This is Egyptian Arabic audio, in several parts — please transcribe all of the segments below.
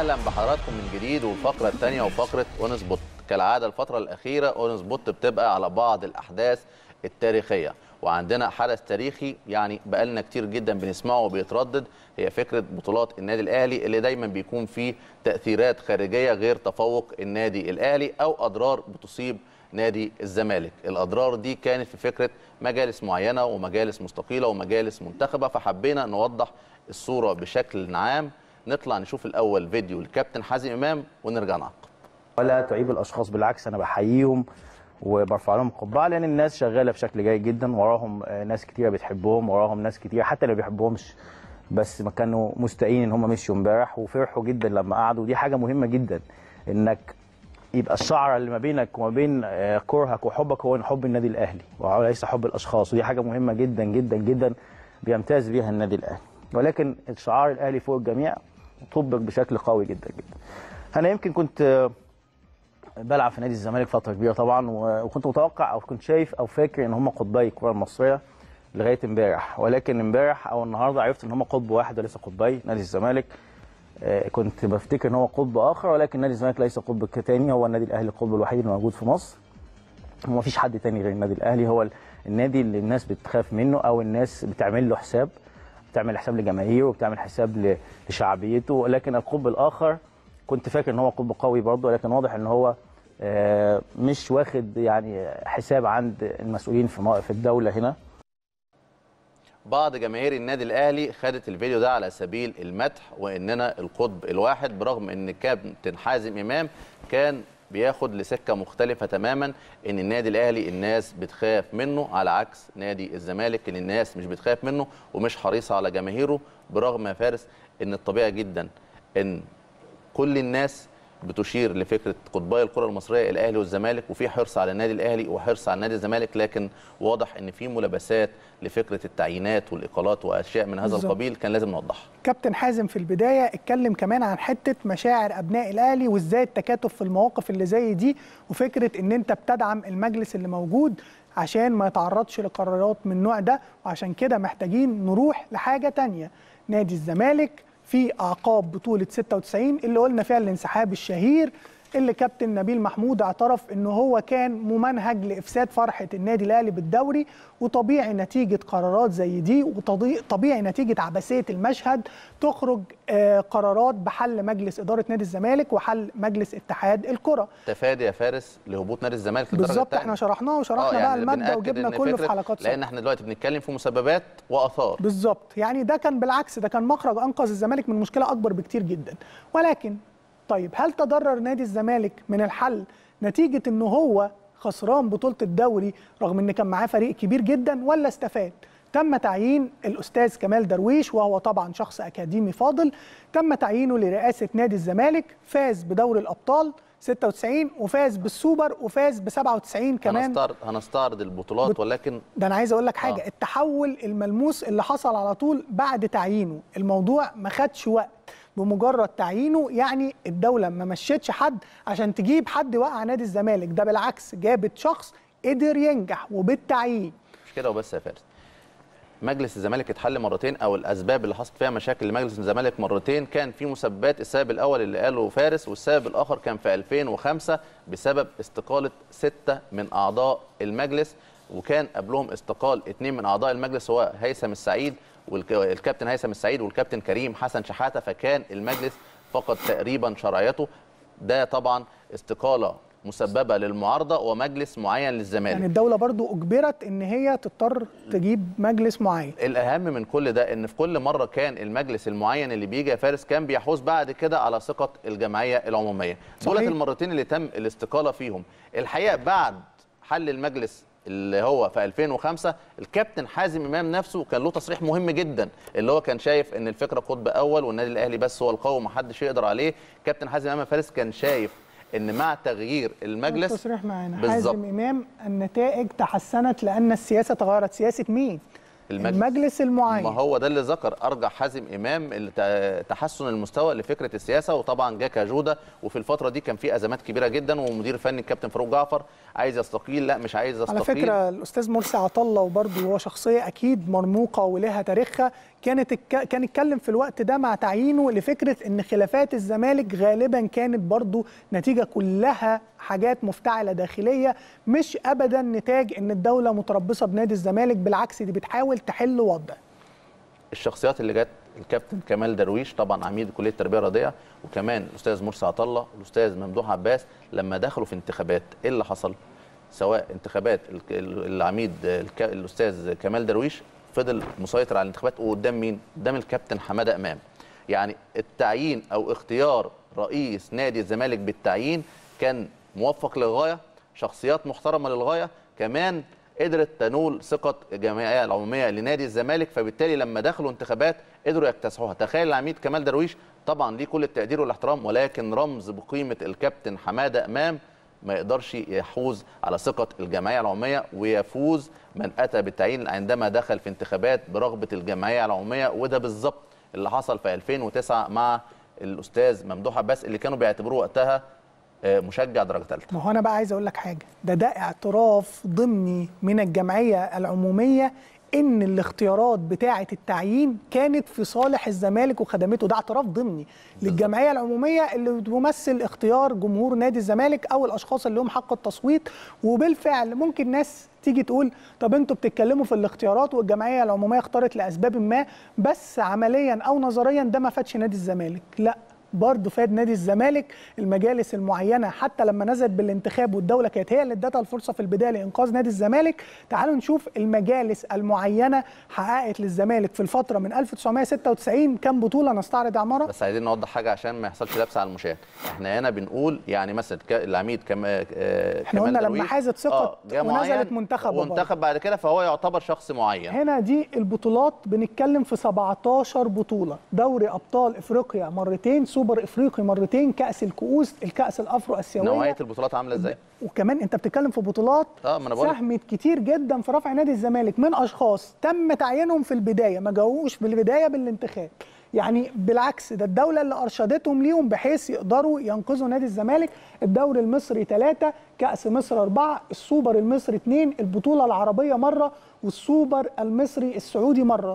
اهلا بحضراتكم من جديد والفقره الثانيه وفقره اون سبوت كالعاده الفتره الاخيره اون سبوت بتبقى على بعض الاحداث التاريخيه وعندنا حدث تاريخي يعني بقالنا كتير جدا بنسمعه وبيتردد هي فكره بطولات النادي الاهلي اللي دايما بيكون فيه تاثيرات خارجيه غير تفوق النادي الاهلي او اضرار بتصيب نادي الزمالك الاضرار دي كانت في فكره مجالس معينه ومجالس مستقيله ومجالس منتخبه فحبينا نوضح الصوره بشكل عام نطلع نشوف الاول فيديو الكابتن حازم امام ونرجع نعقب ولا تعيب الاشخاص بالعكس انا بحييهم وبرفع لهم قبعه لان الناس شغاله بشكل جيد جدا وراهم آه، ناس كتيره بتحبهم وراهم ناس كتير حتى اللي ما بيحبهمش بس ما كانوا مستائين ان هم مشيوا امبارح وفرحوا جدا لما قعدوا ودي حاجه مهمه جدا انك يبقى الشعره اللي ما بينك وما بين آه، كرهك وحبك هو حب النادي الاهلي وليس حب الاشخاص ودي حاجه مهمه جدا جدا جدا بيمتاز بيها النادي الاهلي ولكن الشعار الاهلي فوق الجميع طبق بشكل قوي جدا جدا انا يمكن كنت آه، بلعب في نادي الزمالك فتره كبيره طبعا و- وكنت متوقع او كنت شايف او فاكر ان هم قطبي الكره المصريه لغايه امبارح ولكن امبارح او النهارده عرفت ان هم قطب واحد وليس قطبي نادي الزمالك آه، كنت بفتكر ان هو قطب اخر ولكن نادي الزمالك ليس قطب تاني هو النادي الاهلي القطب الوحيد اللي موجود في مصر وما فيش حد تاني غير النادي الاهلي هو ال- النادي اللي الناس بتخاف منه او الناس بتعمل له حساب بتعمل حساب لجماهيره وبتعمل حساب ل- لشعبيته ولكن القطب الاخر كنت فاكر ان هو قطب قوي برضه ولكن واضح ان هو آه، مش واخد يعني حساب عند المسؤولين في م- في الدوله هنا بعض جماهير النادي الاهلي خدت الفيديو ده على سبيل المدح واننا القطب الواحد برغم ان كابتن حازم امام كان بياخد لسكه مختلفه تماما ان النادي الاهلي الناس بتخاف منه على عكس نادي الزمالك اللي الناس مش بتخاف منه ومش حريصه على جماهيره برغم يا فارس ان الطبيعي جدا ان كل الناس بتشير لفكره قطبي الكره المصريه الاهلي والزمالك وفي حرص على النادي الاهلي وحرص على نادي الزمالك لكن واضح ان في ملابسات لفكره التعيينات والاقالات واشياء من هذا بالظبط. القبيل كان لازم نوضحها كابتن حازم في البدايه اتكلم كمان عن حته مشاعر ابناء الاهلي وازاي التكاتف في المواقف اللي زي دي وفكره ان انت بتدعم المجلس اللي موجود عشان ما يتعرضش لقرارات من النوع ده وعشان كده محتاجين نروح لحاجه تانية نادي الزمالك في اعقاب بطوله 96 اللي قلنا فيها الانسحاب الشهير اللي كابتن نبيل محمود اعترف ان هو كان ممنهج لافساد فرحه النادي الاهلي بالدوري وطبيعي نتيجه قرارات زي دي وطبيعي نتيجه عبثيه المشهد تخرج آه، قرارات بحل مجلس اداره نادي الزمالك وحل مجلس اتحاد الكره تفادي يا فارس لهبوط نادي الزمالك للدرجه بالظبط التانية. احنا شرحناه وشرحنا آه، بقى يعني الماده بنأكد وجبنا إن كله في فكرة- حلقات لان سابقة. احنا دلوقتي بنتكلم في مسببات واثار بالظبط يعني ده كان بالعكس ده كان مخرج انقذ الزمالك من مشكله اكبر بكتير جدا ولكن طيب هل تضرر نادي الزمالك من الحل نتيجه ان هو خسران بطوله الدوري رغم ان كان معاه فريق كبير جدا ولا استفاد تم تعيين الاستاذ كمال درويش وهو طبعا شخص اكاديمي فاضل تم تعيينه لرئاسه نادي الزمالك فاز بدوري الابطال 96 وفاز بالسوبر وفاز ب 97 كمان هنستعرض هنستعرض البطولات بت- ولكن ده انا عايز اقول لك حاجه آه. آه. التحول الملموس اللي حصل على طول بعد تعيينه الموضوع ما خدش وقت بمجرد تعيينه يعني الدوله ما مشيتش حد عشان تجيب حد وقع نادي الزمالك ده بالعكس جابت شخص قدر ينجح وبالتعيين مش كده وبس يا فارس مجلس الزمالك اتحل مرتين او الاسباب اللي حصلت فيها مشاكل لمجلس الزمالك مرتين كان في مسببات السبب الاول اللي قاله فارس والسبب الاخر كان في 2005 بسبب استقاله سته من اعضاء المجلس وكان قبلهم استقال اثنين من اعضاء المجلس هو هيثم السعيد والكابتن هيثم السعيد والكابتن كريم حسن شحاته فكان المجلس فقد تقريبا شرعيته ده طبعا استقاله مسببه للمعارضه ومجلس معين للزمالك يعني الدوله برضو اجبرت ان هي تضطر تجيب مجلس معين الاهم من كل ده ان في كل مره كان المجلس المعين اللي بيجي يا فارس كان بيحوز بعد كده على ثقه الجمعيه العموميه دولت صحيح. المرتين اللي تم الاستقاله فيهم الحقيقه بعد حل المجلس اللي هو في 2005 الكابتن حازم امام نفسه كان له تصريح مهم جدا اللي هو كان شايف ان الفكره قطب اول والنادي الاهلي بس هو القوي ومحدش يقدر عليه كابتن حازم امام فارس كان شايف ان مع تغيير المجلس التصريح معانا بالظبط. حازم امام النتائج تحسنت لان السياسه تغيرت سياسه مين المجلس. المجلس المعين ما هو ده اللي ذكر ارجع حازم امام اللي ت- تحسن المستوى لفكره السياسه وطبعا جاكا جوده وفي الفتره دي كان في ازمات كبيره جدا ومدير الفني الكابتن فاروق جعفر عايز يستقيل لا مش عايز يستقيل على فكره الاستاذ مرسي عطله وبرضه هو شخصيه اكيد مرموقه ولها تاريخها كانت الك... كان اتكلم في الوقت ده مع تعيينه لفكره ان خلافات الزمالك غالبا كانت برضو نتيجه كلها حاجات مفتعله داخليه مش ابدا نتاج ان الدوله متربصه بنادي الزمالك بالعكس دي بتحاول تحل وضع الشخصيات اللي جت الكابتن كمال درويش طبعا عميد كليه التربيه الرياضيه وكمان الاستاذ مرسي عطله والاستاذ ممدوح عباس لما دخلوا في انتخابات ايه اللي حصل؟ سواء انتخابات ال- ال- العميد الك- الاستاذ كمال درويش فضل مسيطر على الانتخابات وقدام مين؟ قدام الكابتن حماده امام. يعني التعيين او اختيار رئيس نادي الزمالك بالتعيين كان موفق للغايه، شخصيات محترمه للغايه، كمان قدرت تنول ثقه الجمعيه العموميه لنادي الزمالك فبالتالي لما دخلوا انتخابات قدروا يكتسحوها، تخيل العميد كمال درويش طبعا ليه كل التقدير والاحترام ولكن رمز بقيمه الكابتن حماده امام ما يقدرش يحوز على ثقة الجمعية العمومية ويفوز من أتى بالتعيين عندما دخل في انتخابات برغبة الجمعية العمومية وده بالظبط اللي حصل في 2009 مع الأستاذ ممدوح عباس اللي كانوا بيعتبروه وقتها آه، مشجع درجة ثالثة ما هو انا بقى عايز اقول لك حاجه ده ده اعتراف ضمني من الجمعيه العموميه ان الاختيارات بتاعه التعيين كانت في صالح الزمالك وخدمته ده اعتراف ضمني للجمعيه العموميه اللي بتمثل اختيار جمهور نادي الزمالك او الاشخاص اللي لهم حق التصويت وبالفعل ممكن ناس تيجي تقول طب انتوا بتتكلموا في الاختيارات والجمعيه العموميه اختارت لاسباب ما بس عمليا او نظريا ده ما فادش نادي الزمالك لا برضه فاد نادي الزمالك المجالس المعينه حتى لما نزلت بالانتخاب والدوله كانت هي اللي ادتها الفرصه في البدايه لانقاذ نادي الزمالك تعالوا نشوف المجالس المعينه حققت للزمالك في الفتره من 1996 كام بطوله نستعرض عماره بس عايزين نوضح حاجة عشان ما يحصلش لبس على المشاهد احنا هنا بنقول يعني مثلا ك- العميد كم آه، احنا كمال قلنا لما درويش، حازت ثقة آه، جه ونزلت معين منتخب وبرضه. وانتخب بعد كده فهو يعتبر شخص معين هنا دي البطولات بنتكلم في 17 بطوله دوري ابطال افريقيا مرتين سوبر افريقي مرتين كاس الكؤوس الكاس الافرو اسيويه نوعية البطولات عاملة ازاي؟ وكمان انت بتتكلم في بطولات اه ما انا بقول ساهمت كتير جدا في رفع نادي الزمالك من اشخاص تم تعيينهم في البدايه ما جاوش في البدايه بالانتخاب يعني بالعكس ده الدوله اللي ارشدتهم ليهم بحيث يقدروا ينقذوا نادي الزمالك الدوري المصري ثلاثه كاس مصر اربعه السوبر المصري اثنين البطوله العربيه مره والسوبر المصري السعودي مره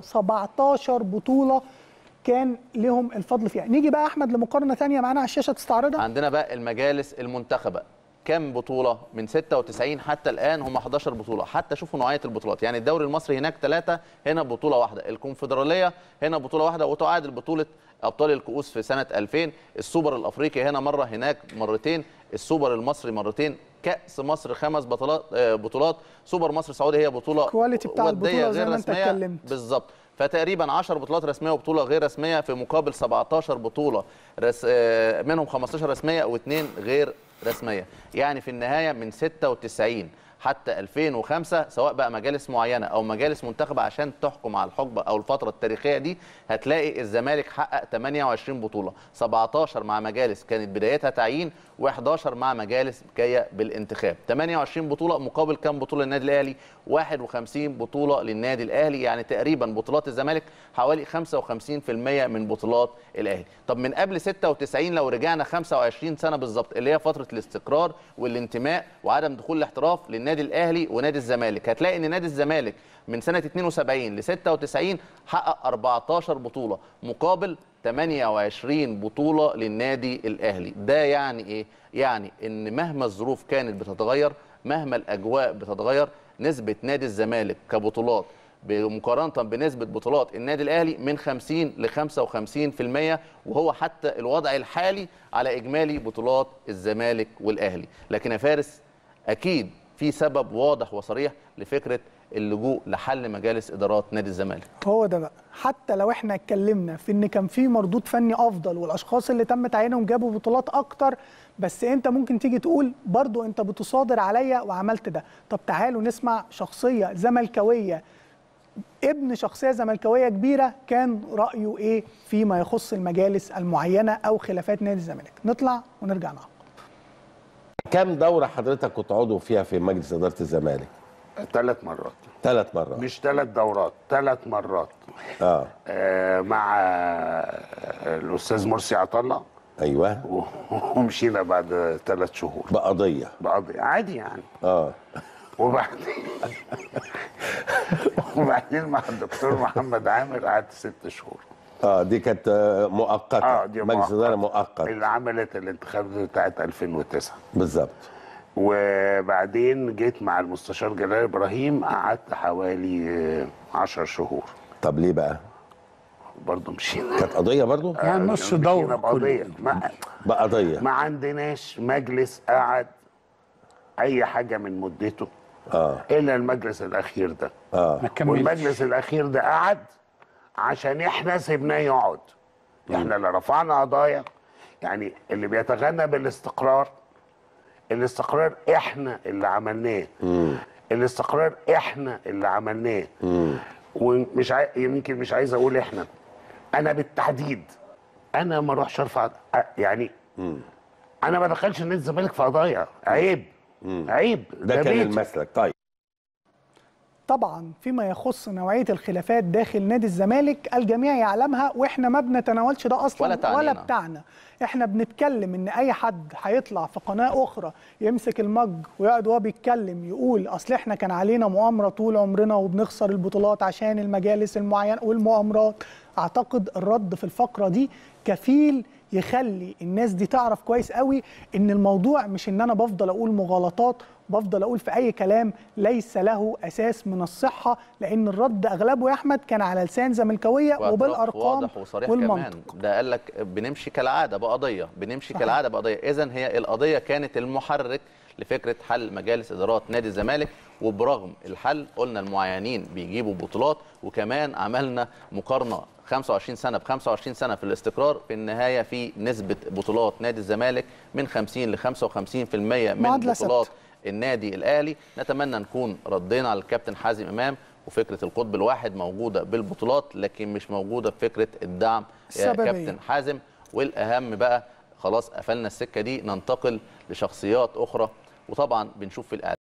17 بطوله كان لهم الفضل فيها نيجي بقى احمد لمقارنه ثانيه معانا على الشاشه تستعرضها عندنا بقى المجالس المنتخبه كم بطوله من 96 حتى الان هم 11 بطوله حتى شوفوا نوعيه البطولات يعني الدوري المصري هناك ثلاثه هنا بطوله واحده الكونفدراليه هنا بطوله واحده وتعادل بطوله ابطال الكؤوس في سنه 2000 السوبر الافريقي هنا مره هناك مرتين السوبر المصري مرتين كاس مصر خمس بطولات آه، بطولات سوبر مصر السعودي هي بطوله الكواليتي بتاع ودية البطولة زي غير ما انت رسمية. اتكلمت. بالظبط فتقريبا 10 بطولات رسميه وبطوله غير رسميه في مقابل 17 بطوله رس... آه، منهم 15 رسميه واثنين غير رسميه يعني في النهايه من 96 حتى 2005 سواء بقى مجالس معينه او مجالس منتخبه عشان تحكم على الحقبه او الفتره التاريخيه دي هتلاقي الزمالك حقق 28 بطوله 17 مع مجالس كانت بدايتها تعيين و11 مع مجالس جايه بالانتخاب 28 بطوله مقابل كام بطوله للنادي الاهلي 51 بطوله للنادي الاهلي يعني تقريبا بطولات الزمالك حوالي 55% من بطولات الاهلي طب من قبل 96 لو رجعنا 25 سنه بالظبط اللي هي فتره الاستقرار والانتماء وعدم دخول الاحتراف للنادي الاهلي ونادي الزمالك هتلاقي ان نادي الزمالك من سنه 72 ل 96 حقق 14 بطوله مقابل 28 بطوله للنادي الاهلي ده يعني ايه يعني ان مهما الظروف كانت بتتغير مهما الاجواء بتتغير نسبه نادي الزمالك كبطولات مقارنه بنسبه بطولات النادي الاهلي من 50 ل 55% وهو حتى الوضع الحالي على اجمالي بطولات الزمالك والاهلي لكن يا فارس اكيد في سبب واضح وصريح لفكره اللجوء لحل مجالس ادارات نادي الزمالك هو ده بقى حتى لو احنا اتكلمنا في ان كان في مردود فني افضل والاشخاص اللي تم تعيينهم جابوا بطولات اكتر بس انت ممكن تيجي تقول برضو انت بتصادر عليا وعملت ده طب تعالوا نسمع شخصيه زملكاويه ابن شخصيه زملكاويه كبيره كان رايه ايه فيما يخص المجالس المعينه او خلافات نادي الزمالك نطلع ونرجع معاهم كم دورة حضرتك كنت عضو فيها في مجلس إدارة الزمالك؟ ثلاث مرات ثلاث مرات مش ثلاث دورات ثلاث مرات اه آه مع آه الاستاذ مرسي عطله ايوه و- ومشينا بعد ثلاث شهور بقضية بقضي عادي يعني اه وبعدين وبعدين مع الدكتور محمد عامر قعدت ست شهور اه دي كانت آه، مؤقته اه دي مجلس مؤقت. اداره مؤقت اللي عملت الانتخابات بتاعت 2009 بالظبط وبعدين جيت مع المستشار جلال ابراهيم قعدت حوالي آه، 10 شهور طب ليه بقى برضه مشينا كانت قضيه برضو يعني نص دورة بقضية ما, بقضيه ما عندناش مجلس قعد أي حاجة من مدته اه إلا المجلس الأخير ده اه ما كملش والمجلس الأخير ده قعد عشان إحنا سيبناه يقعد إحنا اللي رفعنا قضايا يعني اللي بيتغنى بالاستقرار الاستقرار إحنا اللي عملناه الاستقرار إحنا اللي عملناه ومش عاي... يمكن مش عايز أقول إحنا أنا بالتحديد أنا ما أروحش أرفع أ- يعني أنا ما دخلش نادي الزمالك في قضايا عيب عيب ده كان بيتي. المسلك طيب طبعا فيما يخص نوعيه الخلافات داخل نادي الزمالك الجميع يعلمها واحنا ما بنتناولش ده اصلا ولا تعنينا. ولا بتاعنا احنا بنتكلم ان اي حد هيطلع في قناه اخرى يمسك المج ويقعد وهو بيتكلم يقول اصل احنا كان علينا مؤامره طول عمرنا وبنخسر البطولات عشان المجالس المعينه والمؤامرات اعتقد الرد في الفقره دي كفيل يخلي الناس دي تعرف كويس قوي ان الموضوع مش ان انا بفضل اقول مغالطات بفضل اقول في اي كلام ليس له اساس من الصحه لان الرد اغلبه يا احمد كان على لسان زملكاويه واعتراف وبالارقام واضح وصريح والمنطق كمان ده قال لك بنمشي كالعاده بقضيه بنمشي كالعاده بقضيه اذا هي القضيه كانت المحرك لفكره حل مجالس ادارات نادي الزمالك وبرغم الحل قلنا المعينين بيجيبوا بطولات وكمان عملنا مقارنه 25 سنه ب 25 سنه في الاستقرار في النهايه في نسبه بطولات نادي الزمالك من 50 ل 55% من معادلة بطولات ثابتة. النادي الاهلي نتمنى نكون ردينا على الكابتن حازم امام وفكره القطب الواحد موجوده بالبطولات لكن مش موجوده بفكره الدعم يا السببية. كابتن حازم والاهم بقى خلاص قفلنا السكه دي ننتقل لشخصيات اخرى وطبعا بنشوف في الاعلام